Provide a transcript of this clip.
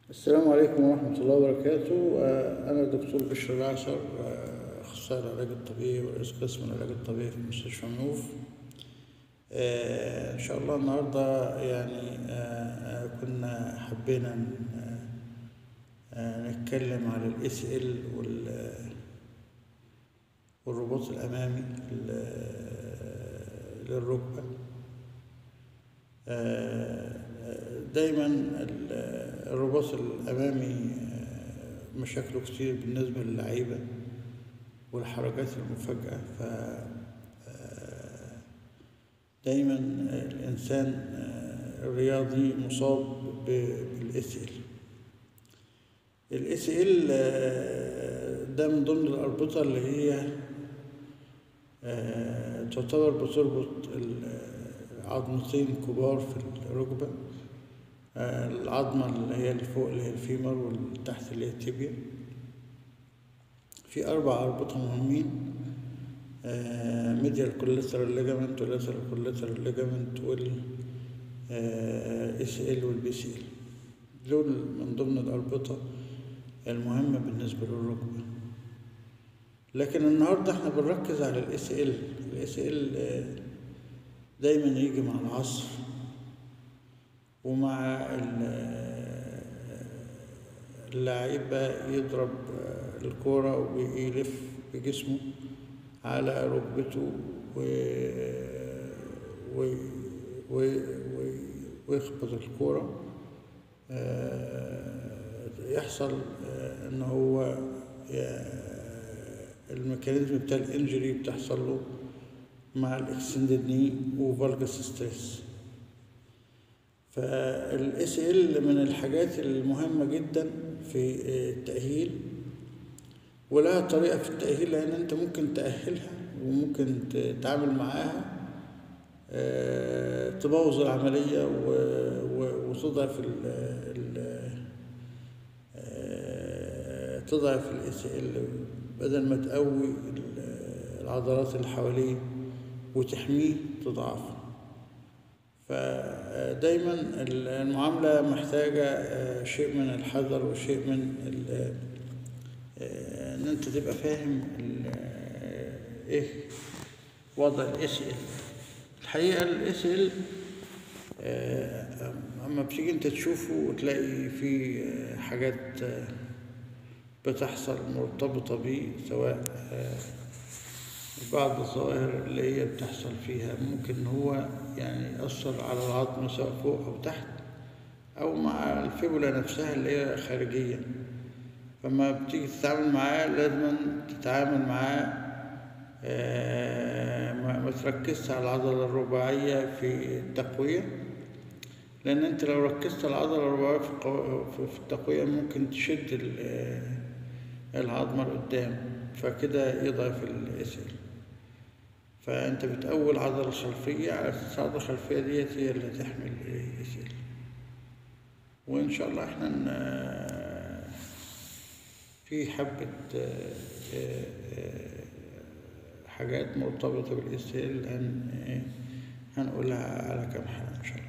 السلام عليكم ورحمة الله وبركاته آه، أنا الدكتور بشر العشر آه، أخصائي العلاج الطبيعي ورئيس قسم العلاج الطبيعي في مستشفى منوف آه، إن شاء الله النهاردة يعني آه، آه، كنا حبينا ن- آه، نتكلم على ال SL وال والرباط الأمامي لل- للركبة آه، دايما ال- الرباط الأمامي آه، مشاكله كتير بالنسبة للعيبة والحركات المفاجئة ف آه، دايما الإنسان آه، الرياضي مصاب بالاس ال الاس ال ده من ضمن الأربطة اللي هي آه، تعتبر بتربط العظمتين كبار في الركبة آه، العظمة اللي هي اللي فوق اللي هي الفيمر واللي تحت اللي هي التibia في أربع أربطة مهمين ميديال كوليترال ليجامنت ولاترال كوليترال ليجامنت وال اس ال والبي سي ال دول من ضمن الأربطة المهمة بالنسبة للركبة لكن النهاردة احنا بنركز على الاس ال الاس ال دايما يجي مع العصر ومع ال- اللعيبة يضرب الكورة ويلف بجسمه على ركبته و... و... و... و... ويخبط الكورة آه، يحصل آه، ان هو ي- الميكانيزم بتاع الانجري بتحصل له مع الاكستندد ني وفالجس ستريس فالاس ال من الحاجات المهمة جدا في التأهيل ولها طريقة في التأهيل لأن أنت ممكن تأهلها وممكن تتعامل معاها آه، تبوظ العملية و- و- وتضعف ال ال آه، تضعف الاس ال بدل ما تقوي ال- العضلات اللي حواليه وتحميه تضعفه فدايما المعاملة محتاجة آه، شيء من الحذر وشيء من ال- آه، ان انت تبقى فاهم ال- آه، ايه وضع الاس ال الحقيقة الاس ال اما بتيجي انت تشوفه وتلاقي فيه آه، حاجات آه، بتحصل مرتبطة بيه سواء آه، بعض الظواهر اللي هي بتحصل فيها ممكن هو يعني يأثر على العظم سواء فوق أو تحت أو مع الفيبولا نفسها اللي هي خارجيا فما بتيجي تتعامل معاه لازم تتعامل معاه آه، ما ما تركزش على العضلة الرباعية في التقوية لأن أنت لو ركزت على العضلة الرباعية في القو- في- في التقوية ممكن تشد ال- آه، العظمة لقدام فكده يضعف الاسل فأنت بتقوي العضلة الخلفية على أساس العضلة الخلفية ديت هي اللي تحمل الاسل وإن شاء الله إحنا ن- في حبة آه، آه، آه، حاجات مرتبطة بالإسهال هن هنقولها على كام حلقة إن شاء الله